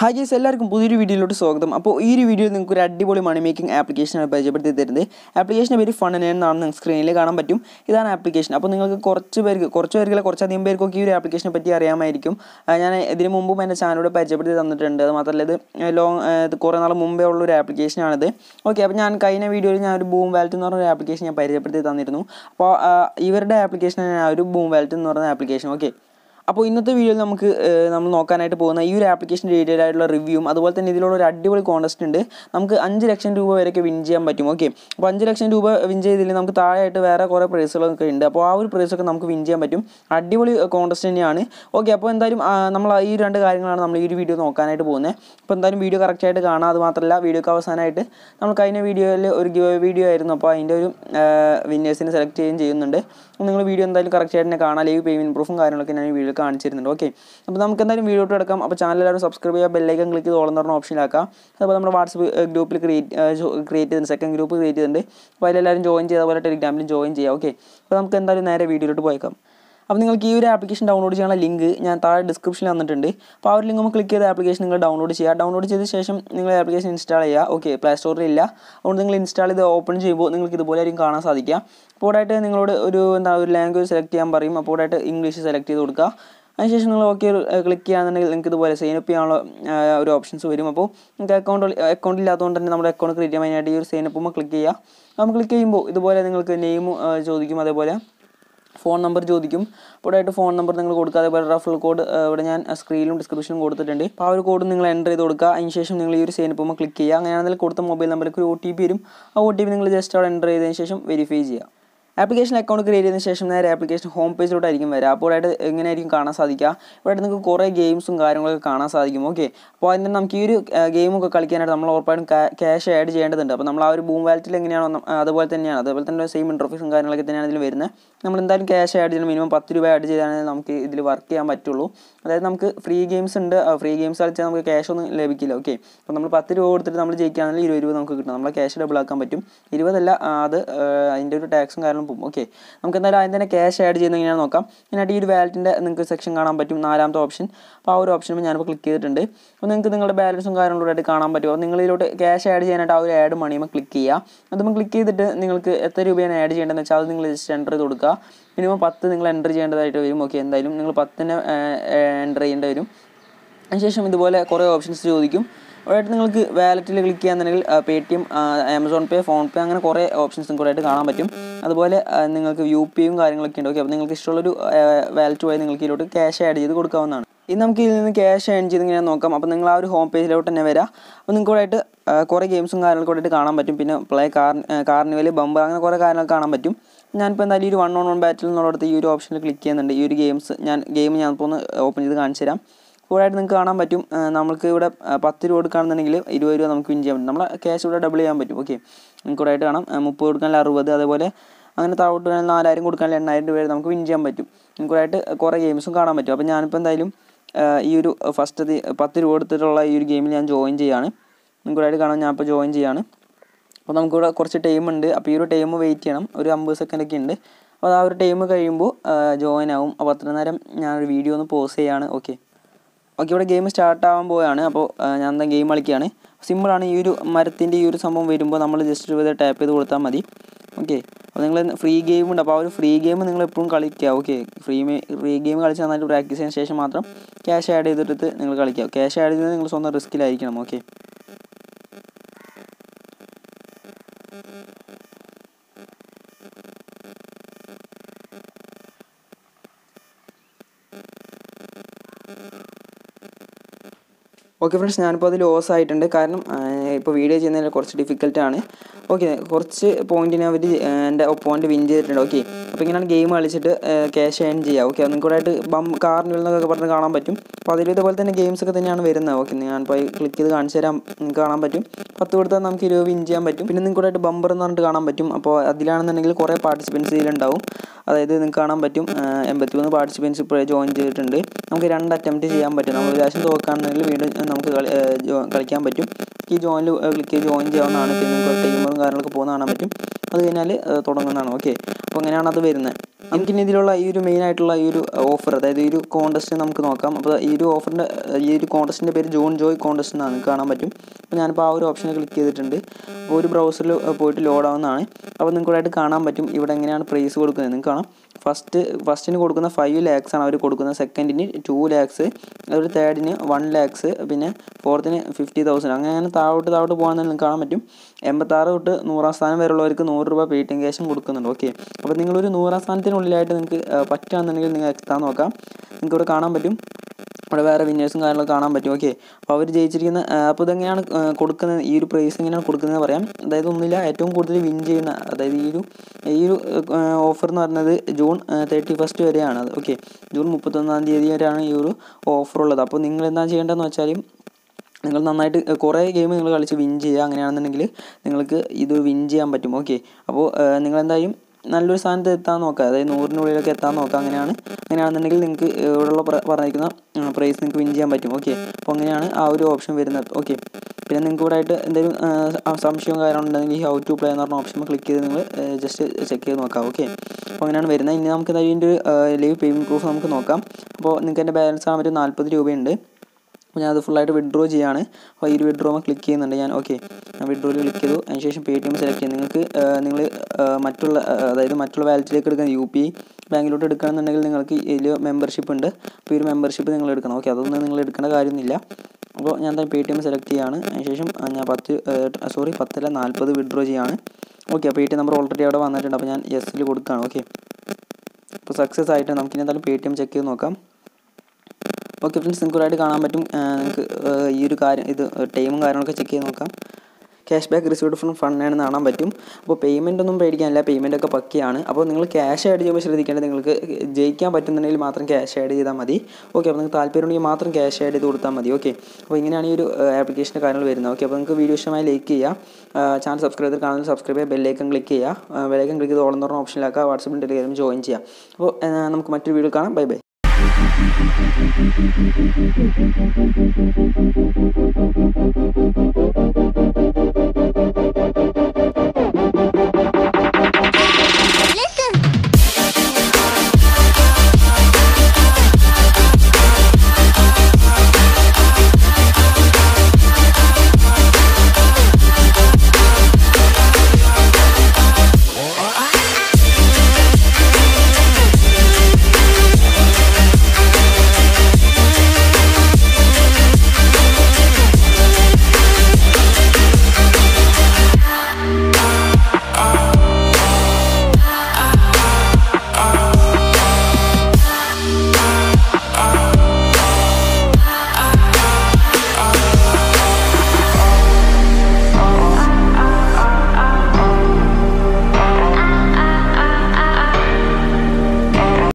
Hi guys എല്ലാവർക്കും പുതിയൊരു വീഡിയോയിലോട്ട് സ്വാഗതം അപ്പോൾ ഈ ഒരു വീഡിയോയിൽ നിങ്ങൾക്ക് ഒരു അടിപൊളി മണി മേക്കിംഗ് ആപ്ലിക്കേഷനാണ് പരിചയപ്പെടുത്തി തരുന്നത് ആപ്ലിക്കേഷൻ്റെ പേര് ഫൺ എന്നാണ് നിങ്ങൾക്ക് സ്ക്രീനിൽ കാണാൻ പറ്റും ഇതാണ് ആപ്ലിക്കേഷൻ അപ്പോൾ നിങ്ങൾക്ക് കുറച്ച് പേർക്ക് കുറച്ച് പേർക്ക് കുറച്ചധികം പേർക്കൊക്കെ ഈ ഒരു ആപ്ലിക്കേഷനെ പറ്റി അറിയാമായിരിക്കും ആ, ഞാൻ ഇതിന് മുമ്പും എൻ്റെ ചാനലിലൂടെ പരിചയപ്പെടുത്തി തന്നിട്ടുണ്ട് അത് മാത്രമല്ല ഇത് ലോങ് ഇത് കുറേ നാൾ മുമ്പേ ഉള്ള ഒരു ആപ്ലിക്കേഷനാണിത് ഓക്കെ അപ്പോൾ ഞാൻ കഴിഞ്ഞ വീഡിയോയിൽ ഞാൻ ഒരു ബൂം വാലറ്റ് എന്ന് പറഞ്ഞ ഒരു ആപ്ലിക്കേഷൻ ഞാൻ പരിചയപ്പെടുത്തി തന്നിരുന്നു അപ്പോൾ ആ, ഇവരുടെ ആപ്ലിക്കേഷനാണ് ആ ഒരു ബൂം വാലറ്റ് എന്ന് പറയുന്ന ആപ്ലിക്കേഷൻ ഓക്കെ അപ്പോൾ ഇന്നത്തെ വീഡിയോയിൽ നമുക്ക് ഏഹ്, നമ്മൾ നോക്കാനായിട്ട് പോകുന്ന ഈ ഒരു ആപ്ലിക്കേഷൻ ഡീറ്റെയിൽ ആയിട്ടുള്ള റിവ്യൂവും അതുപോലെ തന്നെ ഇതിലുള്ള ഒരു അടിപൊളി കോൺടെസ്റ്റ് ഉണ്ട് നമുക്ക് അഞ്ച് ലക്ഷം രൂപ വരെയൊക്കെ വിൻ ചെയ്യാൻ പറ്റും ഓക്കെ അപ്പോൾ അഞ്ച് ലക്ഷം രൂപ വിൻ ചെയ്തതിൽ നമുക്ക് താഴെയായിട്ട് വേറെ കുറേ പ്രൈസുകളൊക്കെ ഉണ്ട് അപ്പോൾ ആ ഒരു പ്രൈസൊക്കെ നമുക്ക് വിൻ ചെയ്യാൻ പറ്റും അടിപൊളി കോൺടെസ്റ്റ് തന്നെയാണ് ഓക്കെ അപ്പോൾ എന്തായാലും ആ, നമ്മൾ ഈ രണ്ട് കാര്യങ്ങളാണ് നമ്മൾ ഈ ഒരു വീഡിയോ നോക്കാനായിട്ട് പോകുന്നത് അപ്പോൾ എന്തായാലും വീഡിയോ കറക്റ്റായിട്ട് കാണാം അത് മാത്രമല്ല വീഡിയോക്ക് അവസാനമായിട്ട് നമ്മൾ കഴിഞ്ഞ വീഡിയോയിൽ ഒരു ഗിവ് വീഡിയോ ആയിരുന്നു അപ്പോൾ അതിൻ്റെ ഒരു വിന്നേഴ്സിനെ സെലക്ട് ചെയ്യുകയും ചെയ്യുന്നുണ്ട് അപ്പോൾ നിങ്ങൾ വീഡിയോ എന്തായാലും കറക്റ്റായിട്ട് തന്നെ കാണാം ലൈവ് പേയ്മെൻറ്റ് പ്രൂഫും കാര്യങ്ങളൊക്കെ ഞാൻ ഈ വീഡിയോ കാണിച്ചു തരുന്നുണ്ട് ഓക്കെ അപ്പോൾ നമുക്ക് എന്തായാലും വീഡിയോ ഇട്ട് എടുക്കാം അപ്പോൾ ചാനൽ എല്ലാവരും സബ്സ്ക്രൈബ് ചെയ്യുക ബെല്ലൈക്കൻ ക്ലിക്ക് ചെയ്ത് ഓളം പറഞ്ഞ ഓപ്ഷനിലാക്കാം അതുപോലെ നമ്മുടെ വാട്സപ്പ് ഗ്രൂപ്പിൽ ക്രിയേറ്റ് ക്രിയേറ്റ് ചെയ്തിട്ടുണ്ട് സെക്കൻഡ് ഗ്രൂപ്പ് ക്രിയേറ്റ് ചെയ്തിട്ടുണ്ട് അപ്പോൾ അതിലെല്ലാവരും ജോയിൻ ചെയ്ത പോലെ ടെലിഗ്രാമിലും ജോയിൻ ചെയ്യാം ഓക്കെ അപ്പോൾ നമുക്ക് എന്തായാലും നേരെ വീഡിയോയിലോട്ട് പോയേക്കാം അപ്പോൾ നിങ്ങൾക്ക് ഈ ഒരു ആപ്ലിക്കേഷൻ ഡൗൺലോഡ് ചെയ്യാനുള്ള ലിങ്ക് ഞാൻ താഴെ ഡിസ്ക്രിപ്ഷനിൽ തന്നിട്ടുണ്ട് അപ്പോൾ ആ ഒരു ലിങ്ക് ക്ലിക്ക് ചെയ്ത് ആപ്ലിക്കേഷൻ നിങ്ങൾ ഡൗൺലോഡ് ചെയ്യുക ഡൗൺലോഡ് ചെയ്ത ശേഷം നിങ്ങൾ ആപ്ലിക്കേഷൻ ഇൻസ്റ്റാൾ ചെയ്യുക ഓക്കെ പ്ലേ സ്റ്റോറിൽ ഇല്ല അതുകൊണ്ട് നിങ്ങൾ ഇൻസ്റ്റാൾ ചെയ്ത് ഓപ്പൺ ചെയ്യുമ്പോൾ നിങ്ങൾക്ക് ഇതുപോലെ ആയിരിക്കും കാണാൻ സാധിക്കുക അപ്പോൾ ആയിട്ട് നിങ്ങളോട് ഒരു എന്താ ഒരു ലാംഗ്വേജ് സെലക്ട് ചെയ്യാൻ പറയും അപ്പോൾ ആയിട്ട് ഇംഗ്ലീഷ് സെലക്ട് ചെയ്ത് കൊടുക്കുക അതിനുശേഷം നിങ്ങൾ ഓക്കെ ക്ലിക്ക് ചെയ്യുകയാണെന്നുണ്ടെങ്കിൽ നിങ്ങൾക്ക് ഇതുപോലെ സൈൻ അപ്പ് ചെയ്യാനുള്ള ആ, ഒരു ഓപ്ഷൻസ് വരും അപ്പോൾ നിങ്ങൾക്ക് അക്കൗണ്ട് അക്കൗണ്ട് ഇല്ലാത്തതുകൊണ്ട് തന്നെ നമ്മുടെ അക്കൗണ്ട് ക്രിയേറ്റ് ചെയ്യാൻ വേണ്ടിയിട്ട് ഈ ഒരു സൈൻ അപ്പുമ്പോൾ ക്ലിക്ക് ചെയ്യുക നമ്മൾ ക്ലിക്ക് ചെയ്യുമ്പോൾ ഇതുപോലെ നിങ്ങൾക്ക് നെയിം ചോദിക്കും അതേപോലെ ഫോൺ നമ്പർ ചോദിക്കും അപ്പോൾ ആയിട്ട് ഫോൺ നമ്പർ നിങ്ങൾ കൊടുക്കുക അതേപോലെ റഫറൽ കോഡ് ഇവിടെ ഞാൻ സ്ക്രീനിലും ഡിസ്ക്രിപ്ഷനിലും കൊടുത്തിട്ടുണ്ട് അപ്പോൾ ആ ഒരു കോഡ് നിങ്ങൾ എൻ്റർ ചെയ്ത് കൊടുക്കുക അതിന് ശേഷം നിങ്ങൾ ഈ ഒരു സൈനപ്പുമ്പോൾ ക്ലിക്ക് ചെയ്യുക അങ്ങനെയാണെങ്കിൽ കൊടുത്ത മൊബൈൽ നമ്പറിലേക്ക് ഒരു ഒ ടി പി വരും ആ ഒ ടി പി നിങ്ങൾ ജസ്റ്റ് അവിടെ എൻ്റർ ചെയ്തതിന് ശേഷം വെരിഫൈ ചെയ്യുക ആപ്ലിക്കേഷൻ അക്കൗണ്ട് ക്രിയേറ്റ് ചെയ്തതിന് ശേഷം നേരെ ആപ്ലിക്കേഷൻ ഹോം പേജിലോട്ടായിരിക്കും വരിക അപ്പോൾ ആയിട്ട് എങ്ങനെയായിരിക്കും കാണാൻ സാധിക്കുക ഇവിടെ നിങ്ങൾക്ക് കുറേ ഗെയിംസും കാര്യങ്ങളൊക്കെ കാണാൻ സാധിക്കും ഓക്കെ അപ്പോൾ അതിന് നമുക്ക് ഈ ഒരു ഗെയിമൊക്കെ കളിക്കാനായിട്ട് നമ്മൾ ഉറപ്പായിട്ടും ക്യാഷ് ആഡ് ചെയ്യേണ്ടതുണ്ട് അപ്പോൾ നമ്മൾ ആ ഒരു ബൂം വാലറ്റിൽ എങ്ങനെയാണോ നം- അതുപോലെ തന്നെയാണ് അതുപോലെ തന്നെ സെയിം ഇൻ്റർഫേസും കാര്യങ്ങളൊക്കെ തന്നെയാണ് ഇതിൽ വരുന്നത് നമ്മൾ എന്തായാലും ക്യാഷ് ആഡ് ചെയ്യണം മിനിമം പത്ത് രൂപ ആഡ് ചെയ്താണെങ്കിൽ നമുക്ക് ഇതിൽ വർക്ക് ചെയ്യാൻ പറ്റുള്ളൂ അതായത് നമുക്ക് ഫ്രീ ഗെയിംസ് ഉണ്ട് ഫ്രീ ഗെയിംസ് കളിച്ചാൽ നമുക്ക് ക്യാഷ് ഒന്നും ലഭിക്കില്ല ഓക്കെ അപ്പോൾ നമ്മൾ പത്ത് രൂപ കൊടുത്തിട്ട് നമ്മൾ ജയിക്കുകയാണെങ്കിൽ ഇരുപത് രൂപ നമുക്ക് കിട്ടും നമ്മളെ ക്യാഷ് ഡബിൾ ആക്കാൻ പറ്റും ഇരുപതല്ല ആ, അത് ആ, അതിൻ്റെ ഒരു ടാക്സും കാര്യങ്ങളും പോകും ഓക്കെ നമുക്ക് എന്തായാലും ആദ്യം തന്നെ ക്യാഷ് ആഡ് ചെയ്യുന്ന എങ്ങനെയാണെന്ന് നോക്കാം അതിനായിട്ട് ഈ ഒരു വാലറ്റിൻ്റെ നിങ്ങൾക്ക് സെക്ഷൻ കാണാൻ പറ്റും നാലാമത്തെ ഓപ്ഷൻ അപ്പോൾ ആ ഒരു ഓപ്ഷൻ ഞാനിപ്പോൾ ക്ലിക്ക് ചെയ്തിട്ടുണ്ട് അപ്പോൾ നിങ്ങൾക്ക് നിങ്ങളുടെ ബാലൻസും കാര്യങ്ങളും ആയിട്ട് കാണാൻ പറ്റും അപ്പോൾ നിങ്ങൾ ഇതിലോട്ട് ക്യാഷ് ആഡ് ചെയ്യാനായിട്ട് ആ ഒരു ആഡ് മണിയുമ്പോൾ ക്ലിക്ക് ചെയ്യുക അതുമ്പോൾ ക്ലിക്ക് ചെയ്തിട്ട് നിങ്ങൾക്ക് എത്ര രൂപയാണ് ആഡ് ചെയ്യേണ്ടതെന്ന് വെച്ചാൽ അത് നിങ്ങൾ ജസ്റ്റ് എൻ്റർ ചെയ്ത് കൊടുക്കുക മിനിമം പത്ത് നിങ്ങൾ എൻ്റർ ചെയ്യേണ്ടതായിട്ട് വരും ഓക്കെ എന്തായാലും നിങ്ങൾ പത്തിന് എൻ്റർ ചെയ്യേണ്ടി വരും അതിനുശേഷം ഇതുപോലെ കുറേ ഓപ്ഷൻസ് ചോദിക്കും അവിടെയായിട്ട് നിങ്ങൾക്ക് വാലറ്റിൽ ക്ലിക്ക് ചെയ്യാന്നുണ്ടെങ്കിൽ Paytm Amazon pay PhonePe അങ്ങനെ കുറേ ഓപ്ഷൻസ് നിങ്ങൾക്ക് ആയിട്ട് കാണാൻ പറ്റും അതുപോലെ ആ, നിങ്ങൾക്ക് യു പി ഐയും കാര്യങ്ങളൊക്കെ ഉണ്ട് ഓക്കെ അപ്പോൾ നിങ്ങൾക്ക് ഇഷ്ടമുള്ളൊരു വാലറ്റ് വഴി നിങ്ങൾക്ക് ഇതിലോട്ട് ക്യാഷ് ആഡ് ചെയ്ത് കൊടുക്കാവുന്നതാണ് ഇനി നമുക്ക് ഇതിൽ നിന്ന് ക്യാഷ് ഏൺ ചെയ്ത് ഇങ്ങനെ നോക്കാം അപ്പോൾ നിങ്ങൾ ആ ഒരു ഹോം പേജിലോട്ട് തന്നെ വരാം അപ്പോൾ നിങ്ങൾക്ക് ഇവിടെ ആയിട്ട് ആ, കുറേ ഗെയിംസും കാര്യങ്ങളൊക്കെ ഇവിടെ ആയിട്ട് കാണാൻ പറ്റും പിന്നെ പ്ലേ കാർ കാർണിവൽ ബമ്പർ അങ്ങനെ കുറേ കാര്യങ്ങൾ കാണാൻ പറ്റും ഞാനിപ്പോൾ എന്തായാലും ഈ ഒരു വൺ ഓൺ വൺ ബാറ്റിൽ എന്നുള്ളിടത്ത് ഈ ഒരു ഓപ്ഷനിൽ ക്ലിക്ക് ചെയ്യുന്നുണ്ട് ഈ ഒരു ഗെയിംസ് ഞാൻ ഗെയിം ഞാൻ ഇപ്പോൾ ഒന്ന് ഓപ്പൺ ചെയ്ത് കാണിച്ചു തരാം കൂടായിട്ട് നിങ്ങൾക്ക് കാണാൻ പറ്റും ആ, നമുക്ക് ഇവിടെ ആ, പത്ത് രൂപ കൊടുക്കുകയാണെന്നുണ്ടെങ്കിൽ ഇരുപത് രൂപ നമുക്ക് വിൻ ചെയ്യാൻ പറ്റും നമ്മളെ ക്യാഷ് ഇവിടെ ഡബിൾ ചെയ്യാൻ പറ്റും ഓക്കെ നിങ്ങൾക്ക് ഇവിടെ ആയിട്ട് കാണാം ആ, മുപ്പത് കൊടുക്കാനുള്ള അറുപത് അതേപോലെ അങ്ങനെ താഴോട്ട് വേണമെങ്കിൽ നാലായിരം കൊടുക്കാനുള്ള എണ്ണായിരം രൂപ വരെ നമുക്ക് വിൻ ചെയ്യാൻ പറ്റും നിങ്ങൾക്ക് ആയിട്ട് കുറേ ഗെയിംസും കാണാൻ പറ്റും അപ്പോൾ ഞാനിപ്പോൾ എന്തായാലും ആ, ഈ ഒരു ഫസ്റ്റ് പത്ത് രൂപ കൊടുത്തിട്ടുള്ള ഈ ഒരു ഗെയിമിൽ ഞാൻ ജോയിൻ ചെയ്യാണ് നിങ്ങൾക്ക് ആയിട്ട് കാണാം ഞാനിപ്പോൾ ജോയിൻ ചെയ്യാണ് അപ്പോൾ നമുക്കിവിടെ കുറച്ച് ടൈം ഉണ്ട് അപ്പോൾ ഈ ഒരു ടൈം വെയിറ്റ് ചെയ്യണം ഒരു അമ്പത് സെക്കൻഡ് ഒക്കെ ഉണ്ട് അപ്പോൾ ആ ഒരു ടൈം കഴിയുമ്പോൾ ജോയിൻ ആവും അപ്പോൾ അത്ര നേരം ഞാനൊരു വീഡിയോ ഒന്ന് പോസ് ചെയ്യാണ് ഓക്കെ ഓക്കെ ഇവിടെ ഗെയിം സ്റ്റാർട്ട് ആവാൻ പോവുകയാണ് അപ്പോൾ ആ, ഞാൻ എന്താ ഗെയിം കളിക്കുകയാണ് സിമ്പിളാണ് ഈ ഒരു മരത്തിൻ്റെ ഈ ഒരു സംഭവം വരുമ്പോൾ നമ്മൾ ജസ്റ്റ് ഒരു ടാപ്പ് ചെയ്ത് കൊടുത്താൽ മതി ഓക്കെ അപ്പോൾ നിങ്ങൾ ഫ്രീ ഗെയിം ഉണ്ട് അപ്പോൾ ആ ഒരു ഫ്രീ ഗെയിം നിങ്ങൾ എപ്പോഴും കളിക്കുക ഓക്കെ ഫ്രീ ഫ്രീ ഗെയിം കളിച്ച് നന്നായിട്ട് പ്രാക്ടീസ് ചെയ്തതിന് ശേഷം മാത്രം ക്യാഷ് ആഡ് ചെയ്തിട്ട് നിങ്ങൾ കളിക്കുക ക്യാഷ് ആഡ് ചെയ്തത് നിങ്ങൾ സ്വന്തം റിസ്ക്കിലായിരിക്കണം ഓക്കെ ഓക്കെ ഫ്രണ്ട്സ് ഞാനിപ്പോൾ അത് ലോസ് ആയിട്ടുണ്ട് കാരണം ഇപ്പോൾ വീഡിയോ ചെയ്യുന്നതിൽ കുറച്ച് ഡിഫിക്കൽട്ടാണ് ഓക്കെ കുറച്ച് പോയിന്റിന് അവർ എൻ്റെ ഒപ്പോയിൻറ്റ് വിൻ ചെയ്തിട്ടുണ്ട് ഓക്കെ അപ്പോൾ ഇങ്ങനെയാണ് ഗെയിം കളിച്ചിട്ട് ക്യാഷ് ഏൺ ചെയ്യുക ഓക്കെ നിങ്ങൾക്ക് കൂടെ ആയിട്ട് ബം കാർണിവൽ എന്നൊക്കെ പറഞ്ഞ് കാണാൻ പറ്റും അപ്പോൾ അതിൽ ഇതുപോലെ തന്നെ ഗെയിംസ് ഒക്കെ തന്നെയാണ് വരുന്നത് ഓക്കെ ഞാനിപ്പോൾ ക്ലിക്ക് ചെയ്ത് കാണിച്ചു തരാം നിങ്ങൾക്ക് കാണാൻ പറ്റും പത്ത് കൊടുത്താൽ നമുക്ക് ഇരുപത് വിൻ ചെയ്യാൻ പറ്റും പിന്നെ നിങ്ങൾക്ക് ആയിട്ട് ബമ്പർ എന്ന് പറഞ്ഞിട്ട് കാണാൻ പറ്റും അപ്പോൾ അതിലാണെന്നുണ്ടെങ്കിൽ കുറേ പാർട്ടിസിപ്പൻസ് ഇതിലുണ്ടാവും അതായത് നിങ്ങൾക്ക് കാണാൻ പറ്റും എൺപത്തി മൂന്ന് പാർട്ടിസിപ്പൻസ് ഇപ്പോൾ ജോയിൻ ചെയ്തിട്ടുണ്ട് നമുക്ക് രണ്ട് അറ്റംപ്റ്റ് ചെയ്യാൻ പറ്റും നമ്മൾ ഒരു പ്രാവശ്യം തോക്കുകയാണെന്നുണ്ടെങ്കിൽ വീണ്ടും നമുക്ക് കളി ഏഹ് ജോ- കളിക്കാൻ പറ്റും ഈ ജോയിനിൽ ക്ലിക്ക് ചെയ്ത് ജോയിൻ ചെയ്യാവുന്നതാണ് പിന്നെ നിങ്ങൾക്ക് ടൈം ഓഫറും കാര്യങ്ങളൊക്കെ പോകുന്ന കാണാൻ പറ്റും അത് കഴിഞ്ഞാൽ തുടങ്ങുന്നതാണ് ഓക്കെ അപ്പോൾ അങ്ങനെയാണ് അത് വരുന്നത് നമുക്കിനി ഇതിലുള്ള ഈ ഒരു മെയിൻ ആയിട്ടുള്ള ഈ ഒരു ഓഫർ അതായത് ഈ ഒരു കോൺടെസ്റ്റ് നമുക്ക് നോക്കാം അപ്പോൾ ഈ ഒരു ഓഫറിൻ്റെ ഈ ഒരു കോൺടെസ്റ്റിൻ്റെ പേര് ജോൺ ജോയ് കോൺടെസ്റ്റ് എന്നാണ് നിങ്ങൾക്ക് കാണാൻ പറ്റും അപ്പോൾ ഞാനിപ്പോൾ ആ ഒരു ഓപ്ഷൻ ക്ലിക്ക് ചെയ്തിട്ടുണ്ട് അപ്പോൾ ഒരു ബ്രൗസറിൽ പോയിട്ട് ലോഡ് ആവുന്നതാണ് അപ്പോൾ നിങ്ങൾക്ക് ഇവിടെ ആയിട്ട് കാണാൻ പറ്റും ഇവിടെ എങ്ങനെയാണ് പ്രൈസ് കൊടുക്കുന്നത് നിങ്ങൾക്ക് കാണാം ഫസ്റ്റ് ഫസ്റ്റിന് കൊടുക്കുന്ന ഫൈവ് ലാക്സ് ആണ് അവർ കൊടുക്കുന്നത് സെക്കൻഡിന് ടു ലാക്സ് ഒരു തേർഡിന് വൺ ലാക്സ് പിന്നെ ഫോർത്തിന് ഫിഫ്റ്റി തൗസൻഡ് അങ്ങനെ അങ്ങനെ താഴോട്ട് താഴോട്ട് പോകാൻ നിങ്ങൾക്ക് കാണാൻ പറ്റും എൺപത്താറ് തൊട്ട് നൂറാം സ്ഥാനം വരെയുള്ളവർക്ക് നൂറ് രൂപ പേ ടി എം ക്യാഷും കൊടുക്കുന്നുണ്ട് ഓക്കെ അപ്പോൾ നിങ്ങളൊരു നൂറാം സ്ഥാനത്തിനുള്ളിലായിട്ട് നിങ്ങൾക്ക് പറ്റുകയാണെന്നുണ്ടെങ്കിൽ നിങ്ങൾ എത്താൻ നോക്കാം നിങ്ങൾക്ക് ഇവിടെ കാണാൻ പറ്റും ഇവിടെ വേറെ വിന്നേഴ്സും കാര്യങ്ങളൊക്കെ കാണാൻ പറ്റും ഓക്കെ അപ്പോൾ അവർ ജയിച്ചിരിക്കുന്ന അപ്പോൾ ഇതെങ്ങനെയാണ് കൊടുക്കുന്നത് ഈ ഒരു പ്രൈസ് എങ്ങനെയാണ് കൊടുക്കുന്നത് പറയാം അതായത് ഒന്നുമില്ല ഏറ്റവും കൂടുതൽ വിൻ ചെയ്യുന്ന അതായത് ഈ ഒരു ഈ ഒരു ഓഫർ എന്ന് പറയുന്നത് ജൂൺ തേർട്ടി ഫസ്റ്റ് വരെയാണ് ഓക്കെ ജൂൺ മുപ്പത്തൊന്നാം തീയതി വരെയാണ് ഈ ഒരു ഓഫർ ഉള്ളത് അപ്പോൾ നിങ്ങൾ എന്താ ചെയ്യേണ്ടതെന്ന് വെച്ചാൽ നിങ്ങൾ നന്നായിട്ട് കുറേ ഗെയിം നിങ്ങൾ കളിച്ച് വിൻ ചെയ്യുക അങ്ങനെയാണെന്നുണ്ടെങ്കിൽ നിങ്ങൾക്ക് ഇത് വിൻ ചെയ്യാൻ പറ്റും ഓക്കെ അപ്പോൾ നിങ്ങൾ എന്തായാലും നല്ലൊരു സ്ഥാനത്ത് എത്താൻ നോക്കുക അതായത് നൂറിനുള്ളിലൊക്കെ എത്താൻ നോക്കുക അങ്ങനെയാണ് അങ്ങനെയാണെന്നുണ്ടെങ്കിൽ നിങ്ങൾക്ക് ഇവിടെയുള്ള പറഞ്ഞിരിക്കുന്ന പ്രൈസ് നിങ്ങൾക്ക് വിൻ ചെയ്യാൻ പറ്റും ഓക്കെ അപ്പോൾ അങ്ങനെയാണ് ആ ഒരു ഓപ്ഷൻ വരുന്നത് ഓക്കെ പിന്നെ നിങ്ങൾക്ക് ഇവിടെ ആയിട്ട് എന്തെങ്കിലും സംശയവും കാര്യങ്ങളുണ്ടെങ്കിൽ ഹൗ ടു പ്ലേ എന്ന് പറഞ്ഞ ഓപ്ഷൻ ക്ലിക്ക് ചെയ്ത് നിങ്ങൾ ജസ്റ്റ് ചെക്ക് ചെയ്ത് നോക്കാം ഓക്കെ അപ്പോൾ അങ്ങനെയാണ് വരുന്നത് ഇനി നമുക്ക് ഇതിൻ്റെ ഒരു ലൈവ് പേയ്മെൻറ്റ് പ്രൂഫ് നമുക്ക് നോക്കാം അപ്പോൾ നിങ്ങൾക്ക് എൻ്റെ ബാലൻസ് കാണാൻ പറ്റും നാൽപ്പത് രൂപയുണ്ട് അപ്പോൾ ഞാനത് ഫുള്ളായിട്ട് വിഡ്രോ ചെയ്യാണ് അപ്പോൾ ഈ ഒരു വിഡ്രോ ക്ലിക്ക് ചെയ്യുന്നുണ്ട് ഞാൻ ഓക്കെ ഞാൻ വിഡ്രോയിൽ ക്ലിക്ക് ചെയ്തു അതിന് ശേഷം പേ ടി എം സെലക്ട് ചെയ്യും നിങ്ങൾക്ക് നിങ്ങൾ മറ്റുള്ള അതായത് മറ്റുള്ള വാലറ്റിലേക്ക് എടുക്കുന്ന യു പി ബാങ്കിലോട്ട് എടുക്കണമെന്നുണ്ടെങ്കിൽ നിങ്ങൾക്ക് ഇതിൽ മെമ്പർഷിപ്പ് ഉണ്ട് അപ്പോൾ ഈ ഒരു മെമ്പർഷിപ്പ് നിങ്ങൾ എടുക്കണം ഓക്കെ അതൊന്നും നിങ്ങൾ എടുക്കേണ്ട കാര്യമൊന്നുമില്ല അപ്പോൾ ഞാൻ എന്താ പേ ടി എം സെലക്ട് ചെയ്യാണ് അതിനുശേഷം ഞാൻ പത്ത് സോറി പത്തല്ല നാൽപ്പത് വിഡ്രോ ചെയ്യാണ് ഓക്കെ അപ്പോൾ Paytm number already അവിടെ വന്നിട്ടുണ്ട് അപ്പോൾ ഞാൻ എസ്സിൽ കൊടുക്കുകയാണ് ഓക്കെ അപ്പോൾ സക്സസ് ആയിട്ട് നമുക്കിനി എന്തായാലും പേ ടി എം ചെക്ക് ചെയ്ത് നോക്കാം ഓക്കെ ഫ്രണ്ട്സ് നിങ്ങൾക്ക് ഒരായിട്ട് കാണാൻ പറ്റും നിങ്ങൾക്ക് ഈ ഒരു കാര്യം ഇത് ടൈമും കാര്യങ്ങളൊക്കെ ചെക്ക് ചെയ്ത് നോക്കാം cash back received from fund ആണെന്ന് കാണാൻ പറ്റും അപ്പോൾ പേയ്മെൻ്റ് ഒന്നും പേടിക്കാനില്ല പേയ്മെൻ്റ് ഒക്കെ പക്കയാണ് അപ്പോൾ നിങ്ങൾ ക്യാഷ് ആഡ് ചെയ്യുമ്പോൾ ശ്രദ്ധിക്കേണ്ടത് നിങ്ങൾക്ക് ജയിക്കാൻ പറ്റുന്നുണ്ടെങ്കിൽ മാത്രം ക്യാഷ് ആഡ് ചെയ്താൽ മതി ഓക്കെ അപ്പോൾ നിങ്ങൾക്ക് താല്പര്യമുണ്ടെങ്കിൽ മാത്രം ക്യാഷ് ആഡ് ചെയ്ത് കൊടുത്താൽ മതി ഓക്കെ അപ്പോൾ ഇങ്ങനെയാണ് ഈ ഒരു ആപ്ലിക്കേഷൻ്റെ കാര്യങ്ങൾ വരുന്നത് ഓക്കെ അപ്പോൾ നിങ്ങൾക്ക് വീഡിയോ ഇഷ്ടമായി ലൈക്ക് ചെയ്യുക ചാനൽ സബ്സ്ക്രൈബ് ചെയ്ത് കാണുന്നത് സബ്സ്ക്രൈബ് ചെയ്യുക ബെല്ലൈക്കൺ ക്ലിക്ക് ചെയ്യുക ബെല്ലൈക്കൺ ക്ലിക്ക് ചെയ്ത് ഓളം പറഞ്ഞ ഓപ്ഷനിലാക്കുക വാട്സപ്പിൽ ടെലിഗ്രാം ജോയിൻ ചെയ്യുക അപ്പോൾ നമുക്ക് മറ്റൊരു വീഡിയോ കാണാം ബൈ ബൈ Thank you.